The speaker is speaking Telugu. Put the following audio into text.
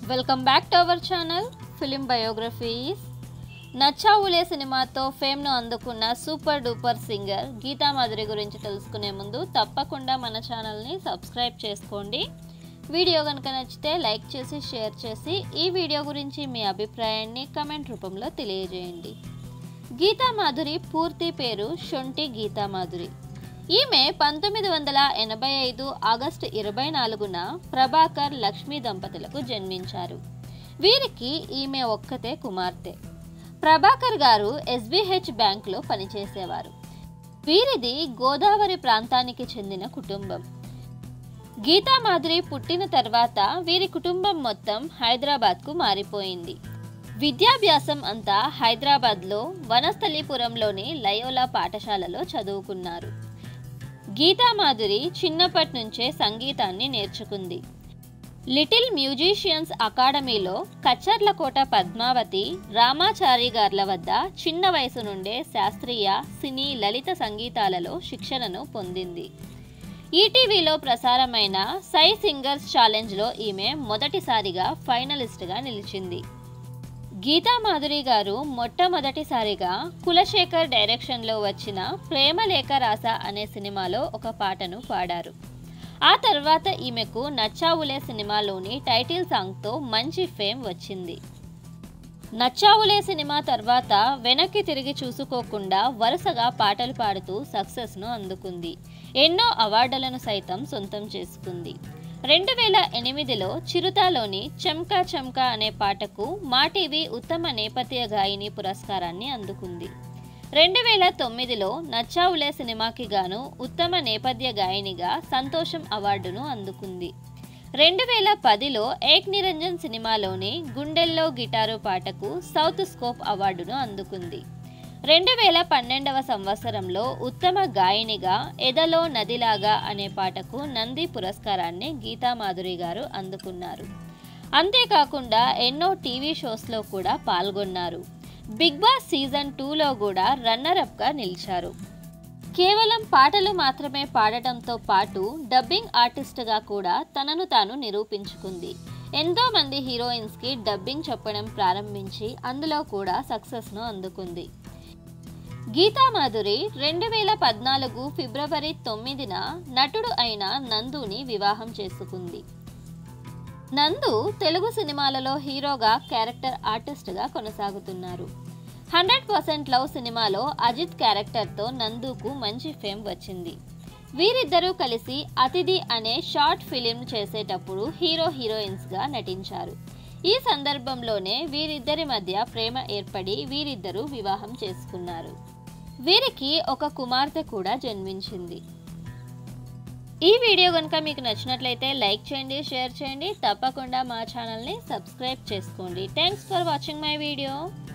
welcome back to our channel film biographies Nachavule సినిమాతో ఫేమ్ను అందుకున్న super duper singer Geetha Madhuri గురించి తెలుసుకునే ముందు తప్పకుండా మన ఛానల్ని సబ్స్క్రైబ్ చేసుకోండి వీడియో కనుక నచ్చితే లైక్ చేసి షేర్ చేసి ఈ వీడియో గురించి మీ అభిప్రాయాన్ని కమెంట్ రూపంలో తెలియజేయండి గీతా మాధురి పూర్తి పేరు షొంటి గీతా మాధురి ఈమె పంతొమ్మిది వందల ఎనభై ఐదు ఆగస్టు ఇరవై నాలుగున ప్రభాకర్ లక్ష్మీ దంపతులకు జన్మించారు వీరికి ఈమె ఒక్కతే కుమార్తె ప్రభాకర్ గారు ఎస్బిహెచ్ బ్యాంకులో పనిచేసేవారు వీరిది గోదావరి ప్రాంతానికి చెందిన కుటుంబం గీతా మాధురి పుట్టిన తర్వాత వీరి కుటుంబం మొత్తం హైదరాబాద్కు మారిపోయింది విద్యాభ్యాసం అంతా హైదరాబాద్లో వనస్థలీపురంలోని లయోలా పాఠశాలలో చదువుకున్నారు గీతా మాధురి చిన్నప్పటి నుంచే సంగీతాన్ని నేర్చుకుంది లిటిల్ మ్యూజిషియన్స్ అకాడమీలో కచ్చర్లకోట పద్మావతి రామాచారి గార్ల వద్ద చిన్న వయసు నుండే శాస్త్రీయ సినీ లలిత సంగీతాలలో శిక్షణను పొందింది ఈటీవీలో ప్రసారమైన సై సింగర్స్ ఛాలెంజ్లో ఈమె మొదటిసారిగా ఫైనలిస్ట్గా నిలిచింది గీతా మాధురి గారు మొట్టమొదటిసారిగా కులశేఖర్ డైరెక్షన్లో వచ్చిన ప్రేమలేఖ రాస అనే సినిమాలో ఒక పాటను పాడారు ఆ తర్వాత ఈమెకు నచ్చావులే సినిమాలోని టైటిల్ సాంగ్తో మంచి ఫేమ్ వచ్చింది నచ్చావులే సినిమా తర్వాత వెనక్కి తిరిగి చూసుకోకుండా వరుసగా పాటలు పాడుతూ సక్సెస్ను అందుకుంది ఎన్నో అవార్డులను సైతం సొంతం చేసుకుంది రెండు వేల ఎనిమిదిలో చిరుతాలోని చమ్కా చమ్కా అనే పాటకు మా టీవీ ఉత్తమ నేపథ్య గాయని పురస్కారాన్ని అందుకుంది రెండు వేల తొమ్మిదిలో నచ్చావులే సినిమాకి గాను ఉత్తమ నేపథ్య గాయనిగా సంతోషం అవార్డును అందుకుంది రెండు వేల పదిలో ఏక్ నిరంజన్ సినిమాలోని గుండెల్లో గిటారు పాటకు సౌత్ స్కోప్ అవార్డును అందుకుంది రెండు వేల పన్నెండవ సంవత్సరంలో ఉత్తమ గాయనిగా ఎదలో నదిలాగా అనే పాటకు నంది పురస్కారాన్ని గీతా మాధురి గారు అందుకున్నారు అంతేకాకుండా ఎన్నో టీవీ షోస్లో కూడా పాల్గొన్నారు బిగ్ బాస్ సీజన్ టూలో కూడా రన్నరప్గా నిలిచారు కేవలం పాటలు మాత్రమే పాడటంతో పాటు డబ్బింగ్ ఆర్టిస్ట్గా కూడా తనను తాను నిరూపించుకుంది ఎంతో మంది హీరోయిన్స్కి డబ్బింగ్ చెప్పడం ప్రారంభించి అందులో కూడా సక్సెస్ను అందుకుంది గీతా మాధురి రెండు వేల పద్నాలుగు ఫిబ్రవరి తొమ్మిదిన నటుడు అయిన నందుని వివాహం చేసుకుంది నందు తెలుగు సినిమాలలో హీరోగా క్యారెక్టర్ ఆర్టిస్ట్గా కొనసాగుతున్నారు హండ్రెడ్ పర్సెంట్ లవ్ సినిమాలో అజిత్ క్యారెక్టర్తో నందుకు మంచి ఫేమ్ వచ్చింది వీరిద్దరూ కలిసి అతిథి అనే షార్ట్ ఫిలిం చేసేటప్పుడు హీరో హీరోయిన్స్గా నటించారు ఈ సందర్భంలోనే వీరిద్దరి మధ్య ప్రేమ ఏర్పడి వీరిద్దరూ వివాహం చేసుకున్నారు వీరికి ఒక కుమార్తె కూడా జన్మించింది ఈ వీడియో కనుక మీకు నచ్చినట్లయితే లైక్ చేయండి షేర్ చేయండి తప్పకుండా మా ఛానల్ని సబ్స్క్రైబ్ చేసుకోండి thanks for watching my video